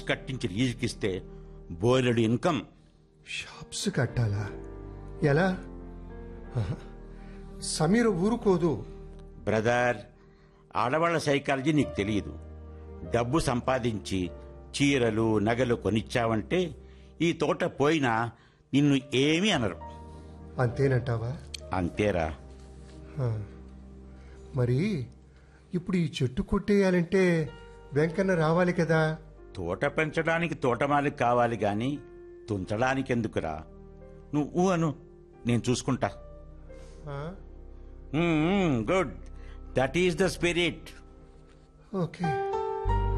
కట్టించి లీజుకిస్తే బోలెడు income shops కట్టాలా ఎలా ఆహా. సమీర ఊరుకోదు బ్రదర్ ఆడవాళ్ల సైకాలజీ నీకు తెలియదు డబ్బు సంపాదించి చీరలు నగలు కొనిచ్చావంటే ఈ తోట పోయినా నిన్ను ఏమీ అనరు అంతేనంటావా అంతేరా ఆ. మరి ఇప్పుడు ఈ చెట్టు కొట్టేయాలంటే వెంకన్న రావాలి కదా తోట పెంచడానికి తోటమాలి కావాలి గాని తుంచడానికి ఎందుకురా నువ్వు అను నేను చూసుకుంటా ఆ? Good that is the spirit okay